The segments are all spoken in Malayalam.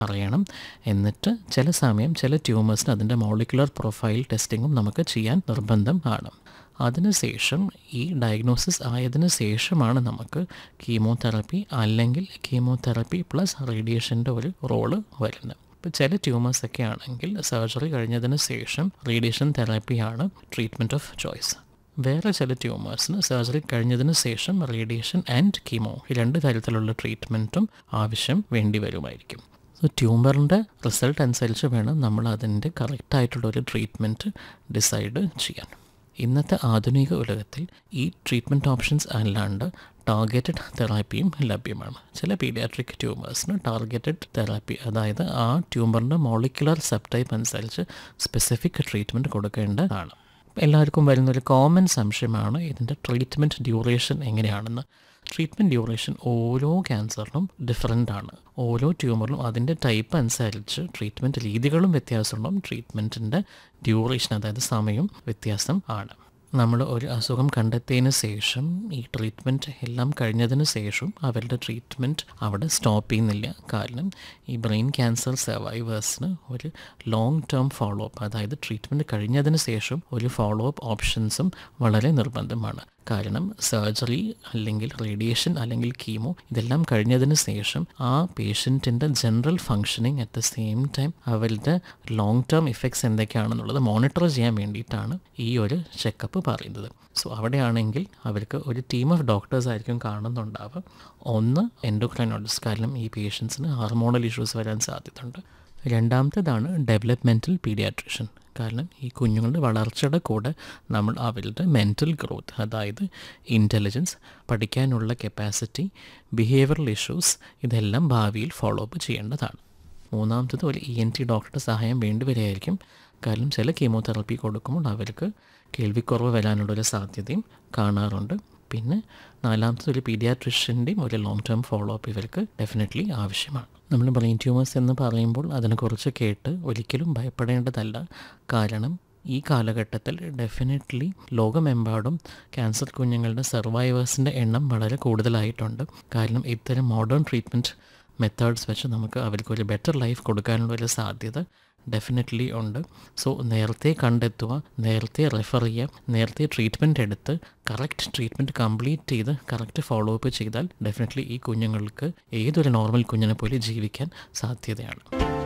അറിയണം എന്നിട്ട് ചില സമയം ചില ട്യൂമേഴ്സിന് അതിൻ്റെ മോളിക്കുലർ പ്രൊഫൈൽ ടെസ്റ്റിങ്ങും നമുക്ക് ചെയ്യാൻ നിർബന്ധം ആണ് അതിനുശേഷം ഈ ഡയഗ്നോസിസ് ആയതിനു ശേഷമാണ് നമുക്ക് കീമോതെറപ്പി അല്ലെങ്കിൽ കീമോതെറപ്പി പ്ലസ് റേഡിയേഷൻ്റെ ഒരു റോള് വരുന്നത് ഇപ്പോൾ ചില ട്യൂമേഴ്സ് ഒക്കെ ആണെങ്കിൽ സർജറി കഴിഞ്ഞതിന് ശേഷം റേഡിയേഷൻ തെറാപ്പിയാണ് ട്രീറ്റ്മെൻറ്റ് ഓഫ് ചോയ്സ് വേറെ ചില ട്യൂമേഴ്സിന് സർജറി കഴിഞ്ഞതിന് ശേഷം റേഡിയേഷൻ ആൻഡ് കീമോ ഈ രണ്ട് തരത്തിലുള്ള ട്രീറ്റ്മെൻറ്റും ആവശ്യം വേണ്ടി വരുമായിരിക്കും സോ ട്യൂമറിൻ്റെ റിസൾട്ട് അനുസരിച്ച് വേണം നമ്മൾ അതിൻ്റെ കറക്റ്റായിട്ടുള്ള ഒരു ട്രീറ്റ്മെൻറ്റ് ഡിസൈഡ് ചെയ്യാൻ ഇന്നത്തെ ആധുനിക ഉലകത്തിൽ ഈ ട്രീറ്റ്മെൻറ്റ് ഓപ്ഷൻസ് അല്ലാണ്ട് ടാർഗറ്റഡ് തെറാപ്പിയും ലഭ്യമാണ് ചില പീഡിയാട്രിക് ട്യൂമേഴ്സിന് ടാർഗറ്റഡ് തെറാപ്പി അതായത് ആ ട്യൂമറിൻ്റെ മോളിക്കുലർ സബ്ടൈപ്പ് അനുസരിച്ച് സ്പെസിഫിക് ട്രീറ്റ്മെൻറ്റ് കൊടുക്കേണ്ടതാണ് എല്ലാവർക്കും വരുന്നൊരു കോമൺ സംശയമാണ് ഇതിൻ്റെ ട്രീറ്റ്മെൻറ്റ് ഡ്യൂറേഷൻ എങ്ങനെയാണെന്ന് ട്രീറ്റ്മെൻറ്റ് ഡ്യൂറേഷൻ ഓരോ ക്യാൻസറിനും ഡിഫറെൻ്റ് ആണ് ഓരോ ട്യൂമറിലും അതിൻ്റെ ടൈപ്പ് അനുസരിച്ച് ട്രീറ്റ്മെൻറ്റ് രീതികളും വ്യത്യാസമുണ്ടാവും ട്രീറ്റ്മെൻറ്റിൻ്റെ ഡ്യൂറേഷൻ അതായത് സമയം വ്യത്യാസം ആണ് നമ്മൾ ഒരു അസുഖം കണ്ടെത്തിയതിന് ശേഷം ഈ ട്രീറ്റ്മെൻറ്റ് എല്ലാം കഴിഞ്ഞതിന് ശേഷം അവരുടെ ട്രീറ്റ്മെൻറ്റ് അവിടെ സ്റ്റോപ്പ് ചെയ്യുന്നില്ല കാരണം ഈ ബ്രെയിൻ ക്യാൻസർ സർവൈവേഴ്സിന് ഒരു ലോങ് ടേം ഫോളോ അപ്പ് അതായത് ട്രീറ്റ്മെൻറ്റ് കഴിഞ്ഞതിന് ശേഷം ഒരു ഫോളോ അപ്പ് ഓപ്ഷൻസും വളരെ നിർബന്ധമാണ് കാരണം സർജറി അല്ലെങ്കിൽ റേഡിയേഷൻ അല്ലെങ്കിൽ കീമോ ഇതെല്ലാം കഴിഞ്ഞതിന് ശേഷം ആ പേഷ്യൻറ്റിൻ്റെ general functioning at the same time അവരുടെ ലോങ് ടേം ഇഫക്ട്സ് എന്തൊക്കെയാണെന്നുള്ളത് മോണിറ്റർ ചെയ്യാൻ വേണ്ടിയിട്ടാണ് ഈ ഒരു ചെക്കപ്പ് പറയുന്നത് സോ അവിടെയാണെങ്കിൽ അവർക്ക് ഒരു ടീം ഓഫ് ഡോക്ടേഴ്സ് ആയിരിക്കും കാണുന്നുണ്ടാവുക ഒന്ന് എൻഡോക്രൈനോളജിസ്റ്റ് കാരണം ഈ പേഷ്യൻസിന് ഹാർമോണൽ ഇഷ്യൂസ് വരാൻ സാധ്യതയുണ്ട് രണ്ടാമത്തേതാണ് ഡെവലപ്മെൻറ്റൽ പീഡിയാട്രിഷ്യൻ കാരണം ഈ കുഞ്ഞുങ്ങളുടെ വളർച്ചയുടെ കൂടെ നമ്മൾ അവരുടെ മെൻറ്റൽ ഗ്രോത്ത് അതായത് ഇൻ്റലിജൻസ് പഠിക്കാനുള്ള കപ്പാസിറ്റി ബിഹേവിയറൽ ഇഷ്യൂസ് ഇതെല്ലാം ഭാവിയിൽ ഫോളോ അപ്പ് ചെയ്യേണ്ടതാണ് മൂന്നാമത്തത് ഒരു ഇ എൻ ടി ഡോക്ടറുടെ സഹായം വേണ്ടിവരികയായിരിക്കും കാരണം ചില കീമോതെറാപ്പി കൊടുക്കുമ്പോൾ അവർക്ക് കേൾവിക്കുറവ് വരാനുള്ളൊരു സാധ്യതയും കാണാറുണ്ട് പിന്നെ നാലാമത്തത് ഒരു പീഡിയാട്രിഷ്യൻ്റെയും ഒരു ലോങ് ടേം ഫോളോ അപ്പ് ഇവർക്ക് ഡെഫിനറ്റ്ലി ആവശ്യമാണ് നമ്മൾ ബ്രെയിൻ ട്യൂമേഴ്സ് എന്ന് പറയുമ്പോൾ അതിനെക്കുറിച്ച് കേട്ട് ഒരിക്കലും ഭയപ്പെടേണ്ടതല്ല കാരണം ഈ കാലഘട്ടത്തിൽ ഡെഫിനറ്റ്ലി ലോകമെമ്പാടും ക്യാൻസർ കുഞ്ഞുങ്ങളുടെ സർവൈവേഴ്സിൻ്റെ എണ്ണം വളരെ കൂടുതലായിട്ടുണ്ട് കാരണം ഇത്തരം മോഡേൺ ട്രീറ്റ്മെൻറ്റ് മെത്തേഡ്സ് വെച്ച് നമുക്ക് അവർക്കൊരു ബെറ്റർ ലൈഫ് കൊടുക്കാനുള്ള ഒരു സാധ്യത ഡെഫിനറ്റ്ലി ഉണ്ട് സോ നേരത്തെ കണ്ടെത്തുക നേരത്തെ റെഫർ ചെയ്യുക നേരത്തെ ട്രീറ്റ്മെൻറ്റ് എടുത്ത് കറക്റ്റ് ട്രീറ്റ്മെൻറ്റ് കംപ്ലീറ്റ് ചെയ്ത് കറക്റ്റ് ഫോളോ അപ്പ് ചെയ്താൽ ഡെഫിനറ്റ്ലി ഈ കുഞ്ഞുങ്ങൾക്ക് ഏതൊരു നോർമൽ കുഞ്ഞിനെ പോലെ ജീവിക്കാൻ സാധ്യതയാണ്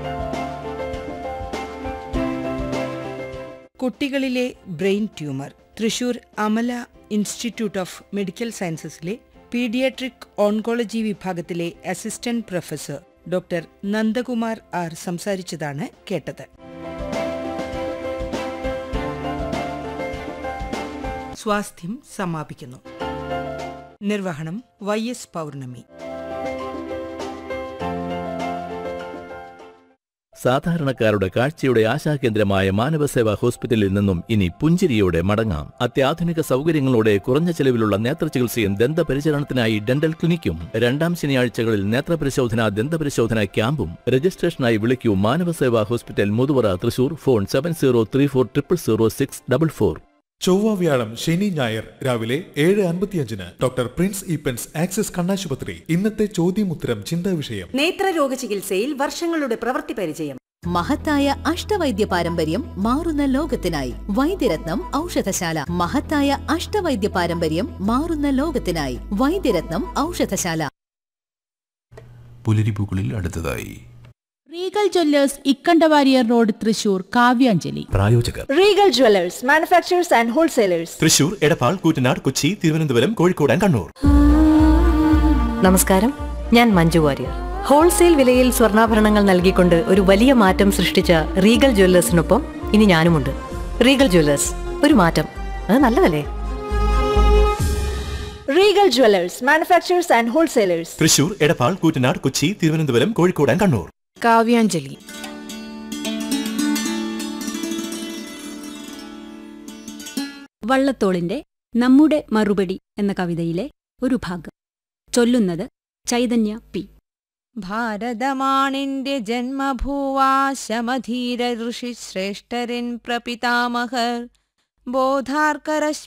കുട്ടികളിലെ brain tumour Thrissur Amala institute of medical സയൻസസിലെ പീഡിയാട്രിക് ഓൺകോളജി വിഭാഗത്തിലെ assistant professor doctor Nandakumar R സംസാരിച്ചതാണ് കേട്ടത് സ്വാസ്ഥ്യം സമാപിക്കുന്നു നിർവഹണം വൈ എസ് പൗർണമി സാധാരണക്കാരുടെ കാഴ്ചയുടെ ആശാകേന്ദ്രമായ മാനവസേവാ ഹോസ്പിറ്റലിൽ നിന്നും ഇനി പുഞ്ചിരിയോടെ മടങ്ങാം അത്യാധുനിക സൗകര്യങ്ങളോടെ കുറഞ്ഞ ചെലവിലുള്ള നേത്രചികിത്സയും ദന്തപരിചരണത്തിനായി ഡെന്റൽ ക്ലിനിക്കും രണ്ടാം ശനിയാഴ്ചകളിൽ നേത്രപരിശോധന ദന്തപരിശോധന ക്യാമ്പും രജിസ്ട്രേഷനായി വിളിക്കൂ Manavaseva hospital Muthuvara Thrissur phone seven zero three four triple zero six double four ചൊവ്വ വ്യാഴം ശനി ഞായർ രാവിലെ ഏഴ് അൻപത്തിയഞ്ചിന് ഡോക്ടർ പ്രിൻസ് ഈപ്പൻസ് ആക്സിസ് കണ്ണാശുപത്രി ഇന്നത്തെ ചോദ്യമുത്തരം ചിന്താ വിഷയം നേത്രരോഗ ചികിത്സയിൽ വർഷങ്ങളുടെ പ്രവൃത്തി പരിചയം മഹത്തായ അഷ്ടവൈദ്യ പാരമ്പര്യം മാറുന്ന ലോകത്തിനായി വൈദ്യരത്നം ഔഷധശാല മഹത്തായ അഷ്ടവൈദ്യ പാരമ്പര്യം മാറുന്ന ലോകത്തിനായി വൈദ്യരത്നം ഔഷധശാല പുലരിപ്പൂക്കളിൽ അടുത്തതായി Regal jewellers Ikkanda Warrier road Thrissur Kavyanjali പ്രായോജകർ Regal Jewellers manufacturers and wholesalers Thrissur Edappal Koottanad Kochi Thiruvananthapuram Kozhikode and Kannur നമസ്കാരം ഞാൻ മഞ്ജു വാര്യർ ഹോൾസെയിൽ വിലയിൽ സ്വർണ്ണാഭരണങ്ങൾ നൽകിക്കൊണ്ട് ഒരു വലിയ മാറ്റം സൃഷ്ടിച്ച റീഗൽ ജ്വല്ലേഴ്സിനൊപ്പം ഇനി ഞാനുമുണ്ട് റീഗൽ ജ്വല്ലേഴ്സ് ഒരു മാറ്റം അത് നല്ലതല്ലേ Regal Jewellers manufacturers and wholesalers Thrissur Edappal Koottanad Kochi Thiruvananthapuram Kozhikode and Kannur Kavyanjali വള്ളത്തോളിന്റെ നമ്മുടെ മറുപടി എന്ന കവിതയിലെ ഒരു ഭാഗം ചൊല്ലുന്നത് ചൈതന്യ പി ഭാരതമാണിന്റെ ജന്മഭൂവാശമധീര ഋഷി ശ്രേഷ്ഠരിൻ പ്രപിതാമഹർ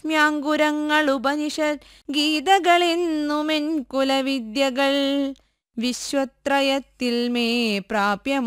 ബോധാർക്കരശ്മ്യാങ്കുരങ്ങൾ ഉപനിഷത് ഗീതകളെന്നുമെൻ കുലവിദ്യകൾ വിശ്വത്രയത്തിൽ മേ പ്രാപ്യ